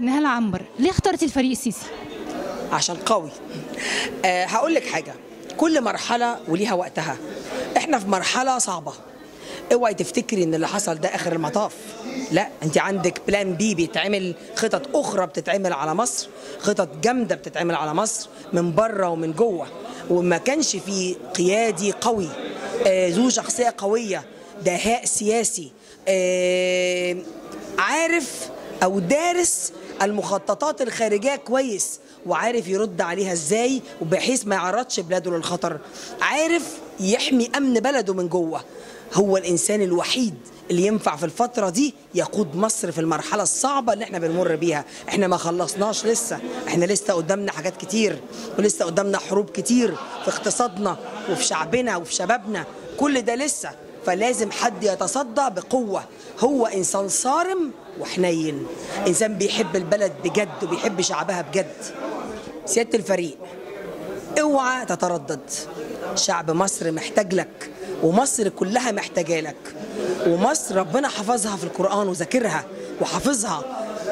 نهال عنبر ليه اخترتي الفريق السيسي عشان قوي أه هقول لك حاجه كل مرحله وليها وقتها احنا في مرحله صعبه اوعي تفتكري ان اللي حصل ده اخر المطاف لا انت عندك بلان بي بيتعمل خطط اخرى بتتعمل على مصر خطط جامده بتتعمل على مصر من بره ومن جوه وما كانش في قيادي قوي آه ذو شخصيه قويه دهاء سياسي آه عارف او دارس المخططات الخارجيه كويس وعارف يرد عليها ازاي وبحيث ما يعرضش بلاده للخطر عارف يحمي امن بلده من جوه هو الانسان الوحيد اللي ينفع في الفترة دي يقود مصر في المرحلة الصعبة اللي احنا بنمر بيها احنا ما خلصناش لسه احنا لسه قدامنا حاجات كتير ولسه قدامنا حروب كتير في اقتصادنا وفي شعبنا وفي شبابنا كل ده لسه فلازم حد يتصدى بقوة هو إنسان صارم وحنين إنسان بيحب البلد بجد وبيحب شعبها بجد سيادة الفريق اوعى تتردد شعب مصر محتاج لك ومصر كلها محتاجة لك ومصر ربنا حفظها في القرآن وذاكرها وحافظها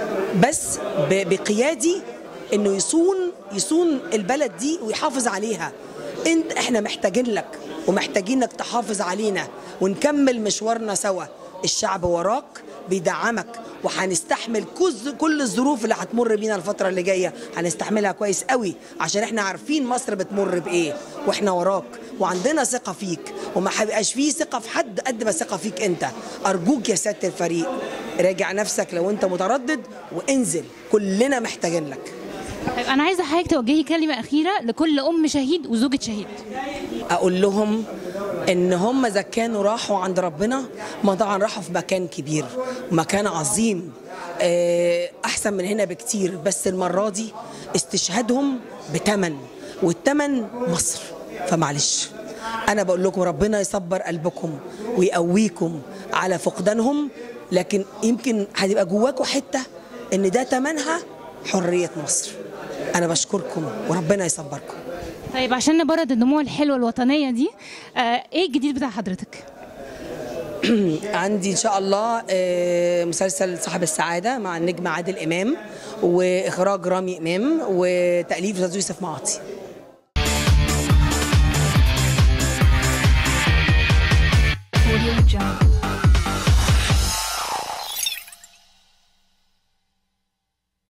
بس بقيادي انه يصون يصون البلد دي ويحافظ عليها انت احنا محتاجين لك ومحتاجينك تحافظ علينا ونكمل مشوارنا سوا الشعب وراك بيدعمك وهنستحمل كل الظروف اللي هتمر بينا الفترة اللي جاية هنستحملها كويس قوي عشان احنا عارفين مصر بتمر بايه واحنا وراك وعندنا ثقة فيك وما هيبقاش فيه ثقة في حد قد ما ثقة فيك انت ارجوك يا سيادة الفريق راجع نفسك لو انت متردد وانزل كلنا محتاجين لك طيب انا عايزه حضرتك توجهي كلمه اخيره لكل ام شهيد وزوجة شهيد اقول لهم ان هم اذا كانوا راحوا عند ربنا ما طبعا راحوا في مكان كبير ومكان عظيم احسن من هنا بكتير بس المره دي استشهادهم بتمن والتمن مصر فمعلش انا بقول لكم ربنا يصبر قلبكم ويقويكم على فقدانهم لكن يمكن هتبقى جواكم حته ان ده تمنها حريه مصر انا بشكركم وربنا يصبركم طيب عشان نبرد الدموع الحلوه الوطنيه دي آه ايه الجديد بتاع حضرتك عندي ان شاء الله آه مسلسل صاحب السعاده مع النجم عادل امام واخراج رامي امام وتاليف استاذ يوسف معاطي Audio Jungle.